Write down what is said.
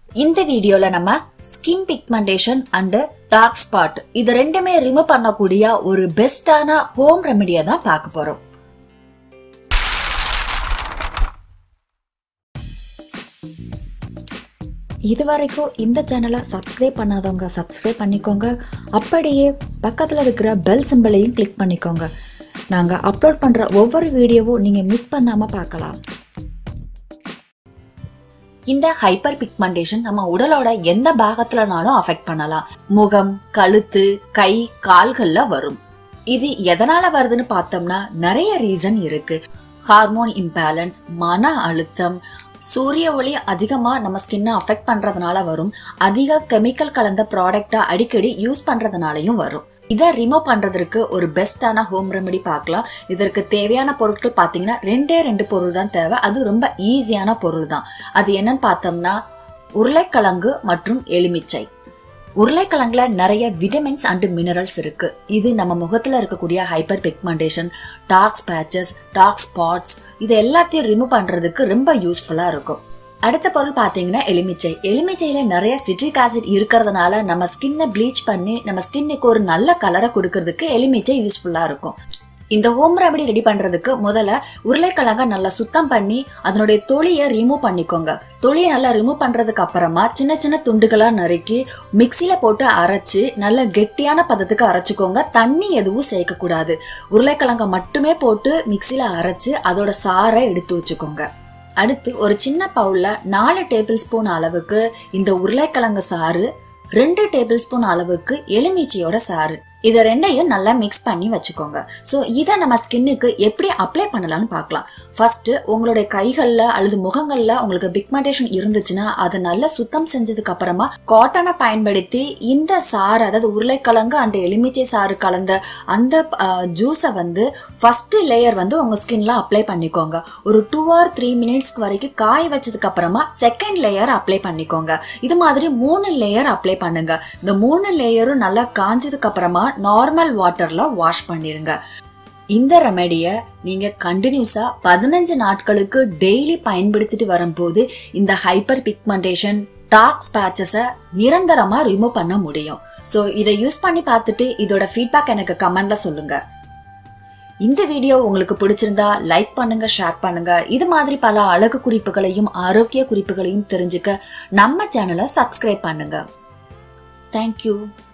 இந்த வீடியோல நம்ம skin pigmentation and dark spot இது ரெண்டுமே ரிமூவ் பண்ணக்கூடிய ஒரு பெஸ்டான ஹோம் ரெமெடியை தான் பார்க்க போறோம் இது வரைக்கும் இந்த சேனலை சப்ஸ்கிரைப் பண்ணாதவங்க சப்ஸ்கிரைப் பண்ணிக்கோங்க அப்படியே பக்கத்தில் இருக்கிற பெல் சிம்பிளையும் கிளிக் பண்ணிக்கோங்க நாங்கள் அப்லோட் பண்ணுற ஒவ்வொரு வீடியோவும் நீங்கள் மிஸ் பண்ணாமல் பார்க்கலாம் இந்த ஹைப்பர் பிக்மெண்டேஷன் நம்ம உடலோட எந்த பாகத்துலனாலும் அஃபெக்ட் பண்ணலாம் முகம் கழுத்து கை கால்கள்ல வரும் இது எதனால வருதுன்னு பார்த்தோம்னா நிறைய ரீசன் இருக்கு ஹார்மோன் இம்பேலன்ஸ் மன அழுத்தம் சூரிய ஒளி அதிகமா நம்ம ஸ்கின்னை அஃபெக்ட் பண்றதுனால வரும் அதிக கெமிக்கல் கலந்த ப்ராடக்டா அடிக்கடி யூஸ் பண்றதுனாலயும் வரும் இதை ரிமூவ் பண்றதுக்கு ஒரு பெஸ்டான ஹோம் ரெமெடி பார்க்கலாம் இதற்கு தேவையான பொருட்கள் பார்த்தீங்கன்னா ரெண்டே ரெண்டு பொருள் தான் தேவை அது ரொம்ப ஈஸியான பொருள் தான் அது என்னன்னு பார்த்தோம்னா உருளைக்கிழங்கு மற்றும் எலுமிச்சை உருளைக்கிழங்குல நிறைய விட்டமின்ஸ் அண்ட் மினரல்ஸ் இருக்கு இது நம்ம முகத்துல இருக்கக்கூடிய hyperpigmentation dark patches dark spots இது எல்லாத்தையும் ரிமூவ் பண்றதுக்கு ரொம்ப யூஸ்ஃபுல்லா இருக்கும் அடுத்த பொருள் பாத்தீங்கன்னா எலுமிச்சை எலுமிச்சையில நிறைய சிட்ரிக் ஆசிட் இருக்கிறதுனால நம்ம ஸ்கின்னை ப்ளீச் பண்ணி நம்ம ஸ்கின்னுக்கு ஒரு நல்ல கலரை கொடுக்கறதுக்கு எலுமிச்சை யூஸ்ஃபுல்லா இருக்கும் இந்த ஹோம் ரெமடி ரெடி பண்றதுக்கு முதல்ல உருளைக்கிழங்க நல்லா சுத்தம் பண்ணி அதனுடைய தொலியை ரிமூவ் பண்ணிக்கோங்க தொலியை நல்லா ரிமூவ் பண்றதுக்கு அப்புறமா சின்ன சின்ன துண்டுகளா நறுக்கி மிக்சியில போட்டு அரைச்சு நல்ல கெட்டியான பதத்துக்கு அரைச்சுக்கோங்க தண்ணி எதுவும் சேர்க்க கூடாது உருளைக்கிழங்க மட்டுமே போட்டு மிக்சியில அரைச்சு அதோட சாறை எடுத்து வச்சுக்கோங்க அடுத்து ஒரு சின்ன பவுல்ல நாலு டேபிள் ஸ்பூன் அளவுக்கு இந்த உருளைக்கிழங்கு சாறு ரெண்டு டேபிள் ஸ்பூன் அளவுக்கு எலுமிச்சையோட சாறு இதை ரெண்டையும் நல்லா மிக்ஸ் பண்ணி வச்சுக்கோங்க ஸோ இதை நம்ம ஸ்கின்னுக்கு எப்படி அப்ளை பண்ணலாம்னு பார்க்கலாம் ஃபர்ஸ்ட் உங்களுடைய கைகளில் அல்லது முகங்களில் உங்களுக்கு பிக்மெண்டேஷன் இருந்துச்சுன்னா அதை நல்லா சுத்தம் செஞ்சதுக்கு அப்புறமா காட்டனை பயன்படுத்தி இந்த சாறு அதாவது உருளைக்கிழங்கு அண்ட் எலுமிச்சை சாறு கலந்த அந்த ஜூஸை வந்து ஃபர்ஸ்ட் லேயர் வந்து உங்க ஸ்கின்ல அப்ளை பண்ணிக்கோங்க ஒரு டூ ஆர் த்ரீ மினிட்ஸ்க்கு வரைக்கும் காய வச்சதுக்கு அப்புறமா செகண்ட் லேயர் அப்ளை பண்ணிக்கோங்க இது மாதிரி மூணு லேயர் அப்ளை பண்ணுங்க இந்த மூணு லேயரும் நல்லா காஞ்சதுக்கு அப்புறமா நார்மல் வாட்டர்ல வாஷ் பண்ணிருங்க இந்த ரெமெடியை நீங்க கண்டினியூஸா பதினஞ்சு நாட்களுக்கு டெய்லி பயன்படுத்திட்டு வரும்போது இந்த ஹைப்பர் பிக்மெண்டேஷன் டார்க் ஸ்பேச்சஸை நிரந்தரமா ரிமூவ் பண்ண முடியும் ஸோ இதை யூஸ் பண்ணி பார்த்துட்டு இதோட ஃபீட்பேக் எனக்கு கமெண்ட்ல சொல்லுங்க இந்த வீடியோ உங்களுக்கு பிடிச்சிருந்தா லைக் பண்ணுங்க ஷேர் பண்ணுங்க இது மாதிரி பல அழகு குறிப்புகளையும் ஆரோக்கிய குறிப்புகளையும் தெரிஞ்சுக்க நம்ம சேனலை சப்ஸ்கிரைப் பண்ணுங்க தேங்க்யூ